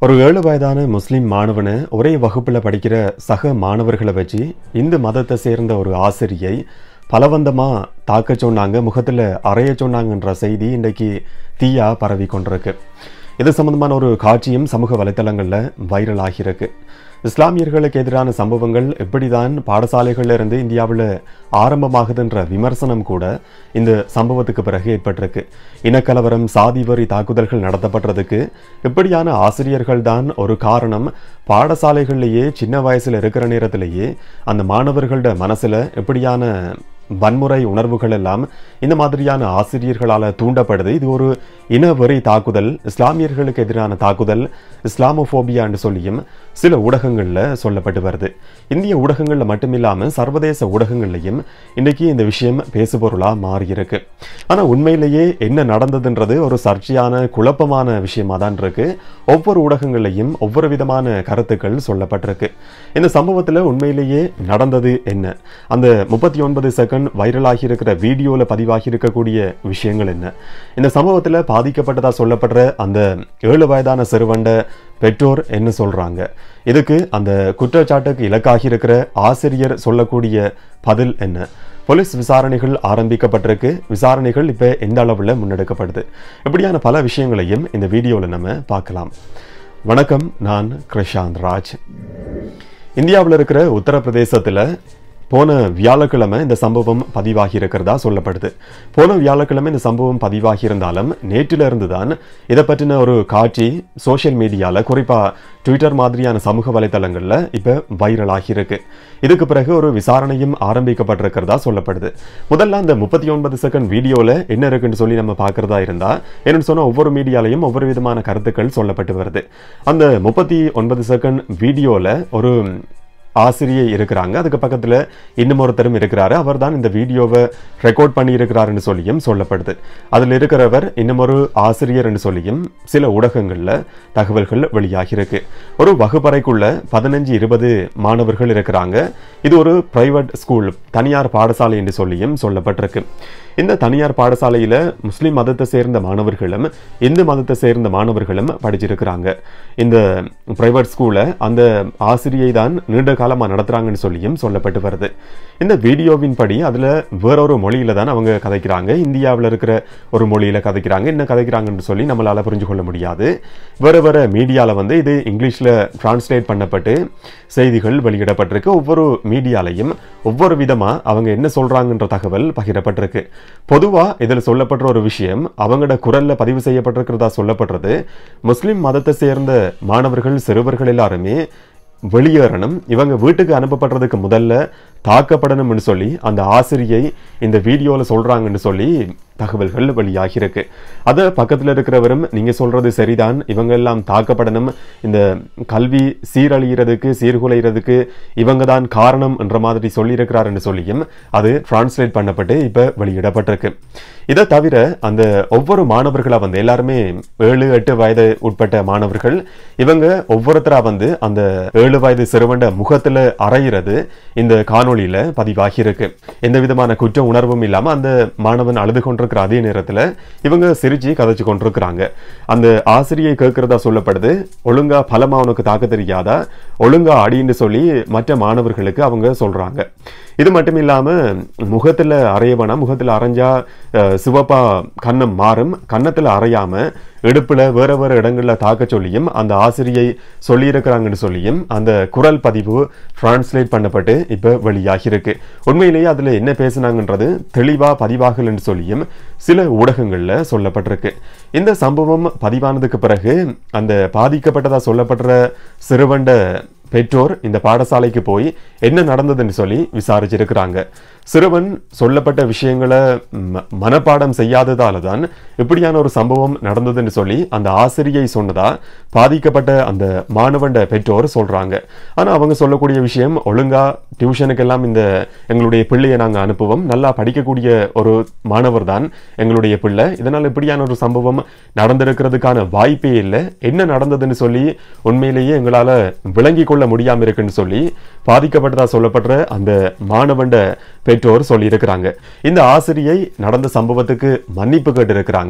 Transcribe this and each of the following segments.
ஒரு ஏழு வயதான முஸ்லிம் மாணவனை ஒரே வகுப்பில் படிக்கிற சக மாணவர்களை வச்சு இந்து மதத்தை சேர்ந்த ஒரு ஆசிரியை பலவந்தமாக தாக்க சொன்னாங்க முகத்தில் அறைய சொன்னாங்கன்ற செய்தி இன்றைக்கு தீயா பரவி கொண்டிருக்கு இது சம்பந்தமான ஒரு காட்சியும் சமூக வலைத்தளங்களில் வைரல் ஆகியிருக்கு இஸ்லாமியர்களுக்கு எதிரான சம்பவங்கள் எப்படிதான் பாடசாலைகள்ல இருந்து இந்தியாவில் ஆரம்பமாகுதுன்ற விமர்சனம் கூட இந்த சம்பவத்துக்கு பிறகு ஏற்பட்டிருக்கு இனக்கலவரம் சாதி வரி தாக்குதல்கள் நடத்தப்படுறதுக்கு இப்படியான ஆசிரியர்கள் தான் ஒரு காரணம் பாடசாலைகள்லேயே சின்ன வயசுல இருக்கிற நேரத்திலேயே அந்த மாணவர்களோட மனசுல எப்படியான வன்முறை உணர்வுகள் எல்லாம் இந்த மாதிரியான ஆசிரியர்களால் தூண்டப்படுது இது ஒரு இனவெறி தாக்குதல் இஸ்லாமியர்களுக்கு எதிரான தாக்குதல் இஸ்லாமோபோபியான்னு சொல்லியும் சில ஊடகங்களில் சொல்லப்பட்டு வருது இந்திய ஊடகங்களில் மட்டுமில்லாமல் சர்வதேச ஊடகங்கள்லையும் இன்னைக்கு இந்த விஷயம் பேசுபொருளாக மாறியிருக்கு ஆனால் உண்மையிலேயே என்ன நடந்ததுன்றது ஒரு சர்ச்சையான குழப்பமான விஷயமா தான் இருக்கு ஒவ்வொரு ஊடகங்கள்லையும் ஒவ்வொரு விதமான கருத்துக்கள் சொல்லப்பட்டிருக்கு இந்த சம்பவத்தில் உண்மையிலேயே நடந்தது என்ன அந்த முப்பத்தி ஒன்பது செகண்ட் வைரலாகி இருக்கிற வீடியோவில் பதிவாகி இருக்கக்கூடிய விஷயங்கள் என்ன இந்த சம்பவத்தில் பாதிக்கப்பட்டதா சொல்லப்படுற அந்த ஏழு வயதான சிறுவண்ட பெற்றோர் என்ன சொல்றாங்க இதுக்கு அந்த குற்றச்சாட்டுக்கு இலக்காகி இருக்கிற ஆசிரியர் சொல்லக்கூடிய பதில் என்ன போலீஸ் விசாரணைகள் ஆரம்பிக்கப்பட்டிருக்கு விசாரணைகள் இப்போ எந்த அளவில் முன்னெடுக்கப்படுது இப்படியான பல விஷயங்களையும் இந்த வீடியோவில் நம்ம பார்க்கலாம் வணக்கம் நான் கிருஷாந்த் ராஜ் இந்தியாவில் இருக்கிற உத்தரப்பிரதேசத்தில் போன வியாழக்கிழமை இந்த சம்பவம் பதிவாகி இருக்கிறதா சொல்லப்படுது போன வியாழக்கிழமை இந்த சம்பவம் பதிவாகி இருந்தாலும் நேற்றில இருந்து தான் இதை பற்றின ஒரு காட்சி சோஷியல் மீடியாவில் குறிப்பாக ட்விட்டர் மாதிரியான சமூக வலைத்தளங்களில் இப்போ வைரல் ஆகியிருக்கு இதுக்கு பிறகு ஒரு விசாரணையும் ஆரம்பிக்கப்பட்டிருக்கிறதா சொல்லப்படுது முதல்ல அந்த முப்பத்தி ஒன்பது செகண்ட் வீடியோவில் என்ன இருக்குன்னு சொல்லி நம்ம பார்க்கறதா இருந்தால் என்னன்னு சொன்னால் ஒவ்வொரு மீடியாலையும் ஒவ்வொரு விதமான கருத்துக்கள் சொல்லப்பட்டு வருது அந்த முப்பத்தி ஒன்பது செகண்ட் வீடியோவில் ஒரு ஆசிரியை இருக்கிறாங்க அதுக்கு பக்கத்தில் இன்னும் ஒருத்தரும் இருக்கிறாரு அவர் தான் இந்த வீடியோவை ரெக்கார்ட் பண்ணி இருக்கிறாருன்னு சொல்லியும் சொல்லப்படுது அதில் இருக்கிறவர் இன்னும் ஒரு ஆசிரியர்னு சொல்லியும் சில ஊடகங்களில் தகவல்கள் வெளியாகியிருக்கு ஒரு வகுப்பறைக்குள்ள பதினஞ்சு இருபது மாணவர்கள் இருக்கிறாங்க இது ஒரு பிரைவேட் ஸ்கூல் தனியார் பாடசாலை என்று சொல்லியும் சொல்லப்பட்டிருக்கு இந்த தனியார் பாடசாலையில் முஸ்லிம் மதத்தை சேர்ந்த மாணவர்களும் இந்து மதத்தை சேர்ந்த மாணவர்களும் படிச்சிருக்கிறாங்க இந்த பிரைவேட் ஸ்கூலை அந்த ஆசிரியை தான் நீண்ட காலமாக நடத்துகிறாங்கன்னு சொல்லியும் சொல்லப்பட்டு வருது இந்த வீடியோவின் படி அதில் வேறொரு மொழியில தான் அவங்க கதைக்கிறாங்க இந்தியாவில் இருக்கிற ஒரு மொழியில் கதைக்கிறாங்க என்ன கதைக்கிறாங்கன்னு சொல்லி நம்மளால் புரிஞ்சு கொள்ள முடியாது வேறு வேறு மீடியாவில் வந்து இது இங்கிலீஷில் டிரான்ஸ்லேட் பண்ணப்பட்டு செய்திகள் வெளியிடப்பட்டிருக்கு ஒவ்வொரு மீடியாலையும் ஒவ்வொரு விதமாக அவங்க என்ன சொல்கிறாங்கன்ற தகவல் பகிரப்பட்டிருக்கு பொதுவாக இதில் சொல்லப்படுற ஒரு விஷயம் அவங்களோட குரலில் பதிவு செய்யப்பட்டிருக்கிறதா சொல்லப்படுறது முஸ்லிம் மதத்தை சேர்ந்த மாணவர்கள் சிறுவர்கள் எல்லாருமே வெளியேறணும் இவங்க வீட்டுக்கு அனுப்பப்படுறதுக்கு முதல்ல தாக்கப்படணும்னு சொல்லி அந்த ஆசிரியை இந்த வீடியோவில் சொல்கிறாங்கன்னு சொல்லி தகவல்கள் வெளியாகியிருக்கு அதை பக்கத்தில் இருக்கிறவரும் நீங்கள் சொல்கிறது சரிதான் இவங்க எல்லாம் தாக்கப்படணும் இந்த கல்வி சீரழிகிறதுக்கு சீர்குலைகிறதுக்கு இவங்க தான் காரணம் என்ற மாதிரி சொல்லியிருக்கிறாருன்னு சொல்லியும் அது டிரான்ஸ்லேட் பண்ணப்பட்டு இப்போ வெளியிடப்பட்டிருக்கு இதை தவிர அந்த ஒவ்வொரு மாணவர்களாக வந்து எல்லாருமே ஏழு எட்டு வயது உட்பட்ட மாணவர்கள் இவங்க ஒவ்வொருத்தராக வந்து அந்த ஏழு வயது சிறுவண்ட முகத்தில் அறையிறது இந்த காணொளியில் பதிவாகி இருக்கு எந்த விதமான குற்ற உணர்வும் இல்லாமல் அந்த மாணவன் அழுது கொண்டிருக்கிற அதே நேரத்தில் இவங்க சிரிச்சு கதைச்சு கொண்டிருக்கிறாங்க அந்த ஆசிரியை கேட்கிறதா சொல்லப்படுது ஒழுங்கா பலமா உனக்கு தாக்க தெரியாதா ஒழுங்கா அடின்னு சொல்லி மற்ற மாணவர்களுக்கு அவங்க சொல்றாங்க இது மட்டும் இல்லாம முகத்துல அறைய வேணாம் முகத்துல அரைஞ்சா அஹ், சிவப்பா கன்னம் மாறும் கன்னத்துல அறையாம இடுப்புல வேற வேற இடங்கள்ல தாக்க சொல்லியும் அந்த ஆசிரியை சொல்லியிருக்கிறாங்கன்னு சொல்லியும் அந்த குரல் பதிவு டிரான்ஸ்லேட் பண்ணப்பட்டு இப்ப வெளியாகி இருக்கு உண்மையிலேயே அதுல என்ன பேசுனாங்கன்றது தெளிவா பதிவாகலன்னு சொல்லியும் சில ஊடகங்கள்ல சொல்லப்பட்டிருக்கு இந்த சம்பவம் பதிவானதுக்கு பிறகு அந்த பாதிக்கப்பட்டதா சொல்லப்படுற சிறுவண்ட பெற்றோர் இந்த பாடசாலைக்கு போய் என்ன நடந்ததுன்னு சொல்லி விசாரிச்சிருக்கிறாங்க சிறுவன் சொல்லப்பட்ட விஷயங்களை ம- மனப்பாடம் செய்யாததால தான் இப்படியான ஒரு சம்பவம் நடந்ததுன்னு சொல்லி அந்த ஆசிரியை சொன்னதா பாதிக்கப்பட்ட அந்த மாணவன்ட பெற்றோர் சொல்றாங்க ஆனா அவங்க சொல்லக்கூடிய விஷயம் ஒழுங்கா டியூஷனுக்கெல்லாம் இந்த எங்களுடைய பிள்ளையை நாங்க அனுப்புவோம் நல்லா படிக்கக்கூடிய ஒரு மாணவர் தான் எங்களுடைய பிள்ளை இதனால் இப்படியான ஒரு சம்பவம் நடந்திருக்கிறதுக்கான வாய்ப்பே இல்லை என்ன நடந்ததுன்னு சொல்லி உண்மையிலேயே எங்களால விளங்கி கொள்ள முடியாம இருக்குன்னு சொல்லி பாதிக்கப்பட்டதா சொல்லப்படுற அந்த மாணவன்ட பெற்றோர் சொல்லியிருக்கிறாங்க இந்த ஆசிரியை நடந்த சம்பவத்துக்கு மன்னிப்பு கேட்டிருக்கிறாங்க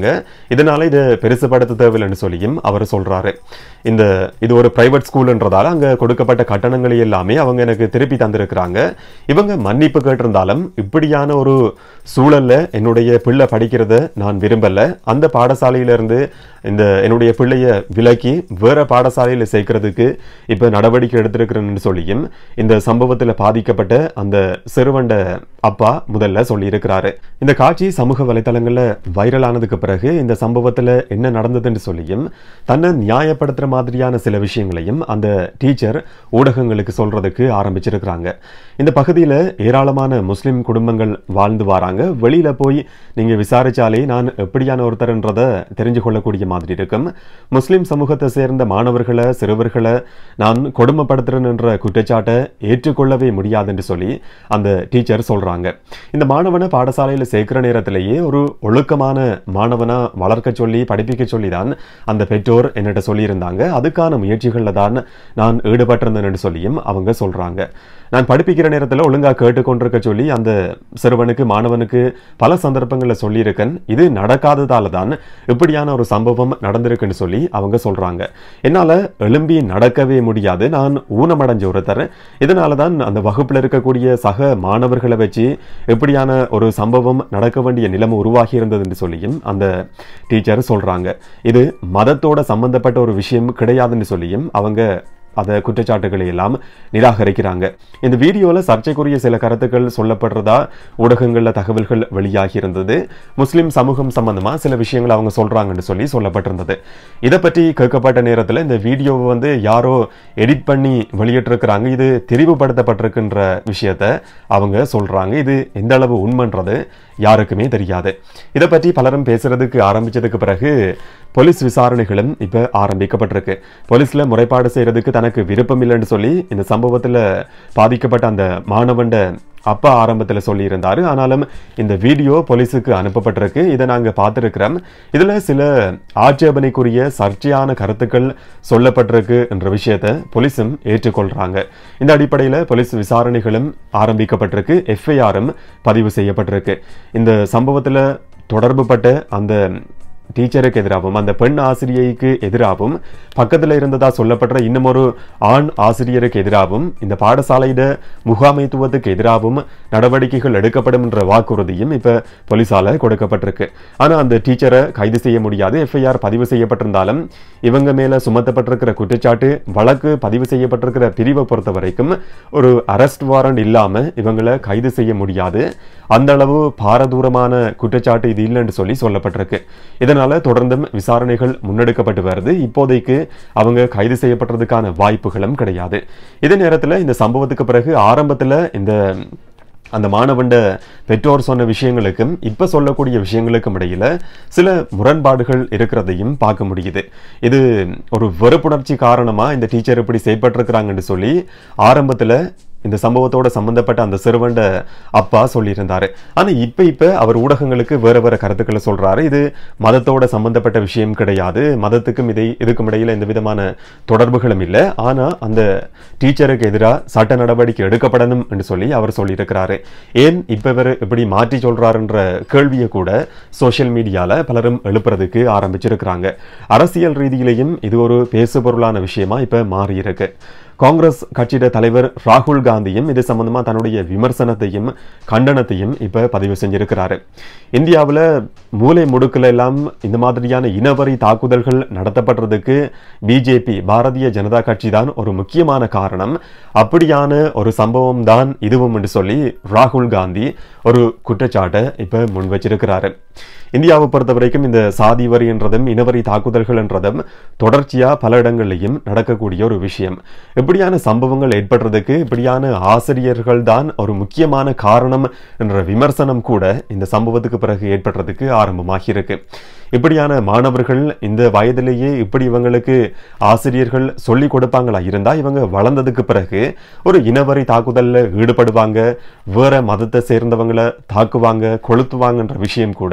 இருக்கிறாங்க இதனால இதை பெருசுபடுத்த தேவையில்லைன்னு சொல்லியும் அவர் சொல்றாரு இந்த இது ஒரு பிரைவேட் ஸ்கூல்ன்றதால அங்க கொடுக்கப்பட்ட கட்டணங்களை எல்லாமே அவங்க எனக்கு திருப்பி தந்திருக்கிறாங்க இவங்க மன்னிப்பு கேட்டிருந்தாலும் இப்படியான ஒரு சூழல்ல என்னுடைய பிள்ளை படிக்கிறத நான் விரும்பல அந்த பாடசாலையில இருந்து இந்த என்னுடைய பிள்ளைய விலக்கி வேற பாடசாலையில சேர்க்கறதுக்கு இப்ப நடவடிக்கை எடுத்திருக்கிறேன்னு சொல்லியும் இந்த சம்பவத்துல பாதிக்கப்பட்ட அந்த சிறுவண்ட அப்பா முதல்ல சொல்லியிருக்கிறாரு இந்த காட்சி சமூக வலைத்தளங்கள்ல வைரலானதுக்கு பிறகு இந்த சம்பவத்துல என்ன நடந்ததுன்னு சொல்லியும் தன்னை நியாயப்படுத்துற மாதிரியான சில விஷயங்களையும் அந்த டீச்சர் ஊடகங்களுக்கு சொல்றதுக்கு ஆரம்பிச்சிருக்கிறாங்க இந்த பகுதியில ஏராளமான முஸ்லிம் குடும்பங்கள் வாழ்ந்து வராங்க வெளியில போய் நீங்க விசாரிச்சாலே நான் எப்படியான ஒருத்தர்ன்றத தெரிஞ்சு கொள்ளக்கூடிய மாதிரி இருக்கும் முஸ்லிம் சமூகத்தை சேர்ந்த மாணவர்களை சிறுவர்களை நான் கொடுமைப்படுத்துறேன்ற குற்றச்சாட்டை ஏற்றுக்கொள்ளவே முடியாதுன்னு சொல்லி அந்த டீச்சர் சொல்றாங்க இந்த மாணவனை பாடசாலையில் சேர்க்கிற நேரத்திலேயே ஒரு ஒழுக்கமான மாணவனா வளர்க்க சொல்லி படிப்பிக்க சொல்லி தான் அந்த பெற்றோர் என்னிட்ட சொல்லியிருந்தாங்க அதுக்கான முயற்சிகளில் தான் நான் ஈடுபட்டிருந்தேன்னு சொல்லியும் அவங்க சொல்றாங்க நான் படிப்பிக்கிற நேரத்தில் ஒழுங்கா கேட்டுக்கொண்டிருக்க சொல்லி அந்த சிறுவனுக்கு மாணவனுக்கு பல சந்தர்ப்பங்களில் சொல்லியிருக்கேன் இது நடக்காததால தான் இப்படியான ஒரு சம்பவம் நடந்திருக்குன்னு சொல்லி அவங்க சொல்றாங்க என்னால எழும்பி நடக்கவே முடியாது நான் ஊனமடைஞ்ச ஒருத்தர் இதனால தான் அந்த வகுப்புல இருக்கக்கூடிய சக மாணவர்களை வச்சு எப்படியான ஒரு சம்பவம் நடக்க வேண்டிய நிலைமை உருவாகி இருந்ததுன்னு சொல்லியும் அந்த டீச்சர் சொல்றாங்க இது மதத்தோட சம்பந்தப்பட்ட ஒரு விஷயம் கிடையாதுன்னு சொல்லியும் அவங்க அதை குற்றச்சாட்டுகளை எல்லாம் நிராகரிக்கிறாங்க இந்த வீடியோவில் சர்ச்சைக்குரிய சில கருத்துக்கள் சொல்லப்படுறதா ஊடகங்களில் தகவல்கள் வெளியாகி இருந்தது முஸ்லிம் சமூகம் சம்பந்தமா சில விஷயங்கள் அவங்க சொல்றாங்கன்னு சொல்லி சொல்லப்பட்டிருந்தது இதை பற்றி கேட்கப்பட்ட நேரத்தில் இந்த வீடியோவை வந்து யாரோ எடிட் பண்ணி வெளியிட்டிருக்கிறாங்க இது தெரிவுபடுத்தப்பட்டிருக்குன்ற விஷயத்த அவங்க சொல்றாங்க இது எந்த அளவு உண்மைன்றது யாருக்குமே தெரியாது இதை பற்றி பலரும் பேசுறதுக்கு ஆரம்பிச்சதுக்கு பிறகு போலீஸ் விசாரணைகளும் இப்ப ஆரம்பிக்கப்பட்டிருக்கு போலீஸ்ல முறைப்பாடு செய்யறதுக்கு தனக்கு விருப்பம் இல்லைன்னு சொல்லி இந்த சம்பவத்துல பாதிக்கப்பட்ட அந்த மாணவன்ட அப்பா ஆரம்பத்தில் சொல்லியிருந்தாரு ஆனாலும் இந்த வீடியோ போலீஸுக்கு அனுப்பப்பட்டிருக்கு இதை நாங்கள் பார்த்துருக்கிறோம் இதில் சில ஆட்சேபனைக்குரிய சர்ச்சையான கருத்துக்கள் சொல்லப்பட்டிருக்கு என்ற விஷயத்தை போலீஸும் ஏற்றுக்கொள்றாங்க இந்த அடிப்படையில் போலீஸ் விசாரணைகளும் ஆரம்பிக்கப்பட்டிருக்கு எஃப்ஐஆரும் பதிவு செய்யப்பட்டிருக்கு இந்த சம்பவத்தில் தொடர்புபட்ட அந்த டீச்சருக்கு எதிராகவும் அந்த பெண் ஆசிரியைக்கு எதிராகவும் பக்கத்தில் இருந்ததா சொல்லப்படுற இன்னும் ஒரு ஆண் ஆசிரியருக்கு எதிராகவும் இந்த பாடசாலையிட முகாமைத்துவத்துக்கு எதிராகவும் நடவடிக்கைகள் எடுக்கப்படும் என்ற வாக்குறுதியும் இப்ப போலீசால கொடுக்கப்பட்டிருக்கு ஆனா அந்த டீச்சரை கைது செய்ய முடியாது எஃப்ஐஆர் பதிவு செய்யப்பட்டிருந்தாலும் இவங்க மேல சுமத்தப்பட்டிருக்கிற குற்றச்சாட்டு வழக்கு பதிவு செய்யப்பட்டிருக்கிற பிரிவை பொறுத்த வரைக்கும் ஒரு அரெஸ்ட் வாரண்ட் இல்லாம இவங்களை கைது செய்ய முடியாது அந்த அளவு பாரதூரமான குற்றச்சாட்டு இது இல்லைன்னு சொல்லி சொல்லப்பட்டிருக்கு இதனால தொடர்ந்தும் விசாரணைகள் முன்னெடுக்கப்பட்டு வருது இப்போதைக்கு அவங்க கைது செய்யப்படுறதுக்கான வாய்ப்புகளும் கிடையாது இதே நேரத்தில் இந்த சம்பவத்துக்கு பிறகு ஆரம்பத்தில் இந்த அந்த மாணவன்ட பெற்றோர் சொன்ன விஷயங்களுக்கும் இப்ப சொல்லக்கூடிய விஷயங்களுக்கும் இடையில சில முரண்பாடுகள் இருக்கிறதையும் பார்க்க முடியுது இது ஒரு வெறுப்புணர்ச்சி காரணமா இந்த டீச்சர் இப்படி செயற்பட்டிருக்கிறாங்கன்னு சொல்லி ஆரம்பத்துல இந்த சம்பவத்தோட சம்பந்தப்பட்ட அந்த சிறுவண்ட அப்பா சொல்லியிருந்தாரு ஆனா இப்ப இப்ப அவர் ஊடகங்களுக்கு வேற வேற கருத்துக்களை சொல்றாரு இது மதத்தோட சம்பந்தப்பட்ட விஷயம் கிடையாது மதத்துக்கும் இதை இதுக்கும் இடையில எந்த விதமான தொடர்புகளும் இல்லை ஆனா அந்த டீச்சருக்கு எதிராக சட்ட நடவடிக்கை எடுக்கப்படணும் என்று சொல்லி அவர் சொல்லியிருக்கிறாரு ஏன் இப்ப இவர் இப்படி மாற்றி சொல்றாருன்ற கேள்வியை கூட சோஷியல் மீடியால பலரும் எழுப்புறதுக்கு ஆரம்பிச்சிருக்கிறாங்க அரசியல் ரீதியிலையும் இது ஒரு பேசுபொருளான விஷயமா இப்ப மாறி இருக்கு காங்கிரஸ் கட்சியோட தலைவர் ராகுல் காந்தியும் இது சம்பந்தமா தன்னுடைய விமர்சனத்தையும் கண்டனத்தையும் இப்ப பதிவு செஞ்சிருக்கிறாரு இந்தியாவில் மூலை முடுக்குல எல்லாம் இந்த மாதிரியான இனவரி தாக்குதல்கள் நடத்தப்படுறதுக்கு பிஜேபி பாரதிய ஜனதா கட்சி தான் ஒரு முக்கியமான காரணம் அப்படியான ஒரு சம்பவம் தான் இதுவும் என்று சொல்லி ராகுல் காந்தி ஒரு குற்றச்சாட்டை இப்ப முன் வச்சிருக்கிறாரு இந்தியாவை பொறுத்த வரைக்கும் இந்த சாதி வரி என்றதும் இனவரி தாக்குதல்கள் என்றதும் தொடர்ச்சியா பல இடங்கள்லையும் நடக்கக்கூடிய ஒரு விஷயம் இப்படியான சம்பவங்கள் ஏற்படுறதுக்கு இப்படியான ஆசிரியர்கள் தான் ஒரு முக்கியமான காரணம் என்ற விமர்சனம் கூட இந்த சம்பவத்துக்கு பிறகு ஏற்படுறதுக்கு ஆரம்பமாகி இருக்கு இப்படியான மாணவர்கள் இந்த வயதிலேயே இப்படி இவங்களுக்கு ஆசிரியர்கள் சொல்லி கொடுப்பாங்களா இருந்தா இவங்க வளர்ந்ததுக்கு பிறகு ஒரு இனவரி தாக்குதல்ல ஈடுபடுவாங்க வேற மதத்தை சேர்ந்தவங்களை தாக்குவாங்க கொளுத்துவாங்கன்ற விஷயம் கூட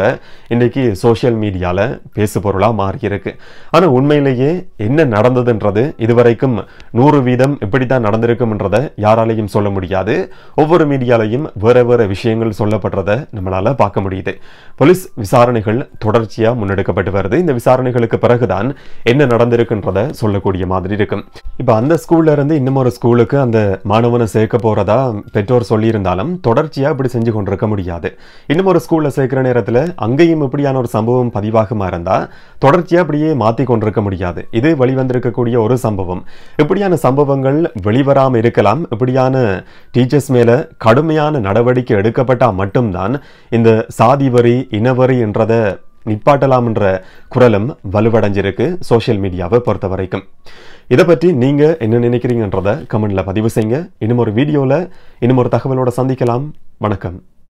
இன்றைக்கு சோஷியல் மீடியால பேசு பொருளா மாறி இருக்கு ஆனா உண்மையிலேயே என்ன நடந்ததுன்றது இதுவரைக்கும் நூறு வீதம் இப்படித்தான் நடந்திருக்கும்ன்றதை யாராலையும் சொல்ல முடியாது ஒவ்வொரு மீடியாலையும் வேற வேற விஷயங்கள் சொல்லப்படுறத நம்மளால பார்க்க முடியுது போலீஸ் விசாரணைகள் தொடர்ச்சியா முன்னெடுக்கப்பட்டு வருது இந்த விசாரணைகளுக்கு பிறகுதான் என்ன நடந்திருக்குன்றத சொல்லக்கூடிய மாதிரி இருக்கும் இப்ப அந்த ஸ்கூல்ல இருந்து இன்னும் ஒரு ஸ்கூலுக்கு அந்த மாணவனை சேர்க்க போறதா பெற்றோர் சொல்லியிருந்தாலும் தொடர்ச்சியா இப்படி செஞ்சு கொண்டிருக்க முடியாது இன்னும் ஒரு ஸ்கூல்ல சேர்க்கிற நேரத்துல அங்கேயும் இப்படியான ஒரு சம்பவம் பதிவாகுமா இருந்தா தொடர்ச்சியா அப்படியே மாத்தி கொண்டிருக்க முடியாது இது வெளிவந்திருக்கக்கூடிய ஒரு சம்பவம் இப்படியான சம்பவங்கள் வெளிவராம இருக்கலாம் இப்படியான டீச்சர்ஸ் மேல கடுமையான நடவடிக்கை எடுக்கப்பட்டா மட்டும்தான் இந்த சாதி வரி இனவரி என்றத நிப்பாட்டலாம் என்ற குரலும் வலுவடைஞ்சிருக்கு சோஷியல் மீடியாவை பொறுத்த வரைக்கும் இதை பற்றி நீங்க என்ன நினைக்கிறீங்கன்றத கமெண்ட்ல பதிவு செய்யுங்க இன்னும் ஒரு வீடியோல இன்னும் ஒரு தகவலோட சந்திக்கலாம் வணக்கம்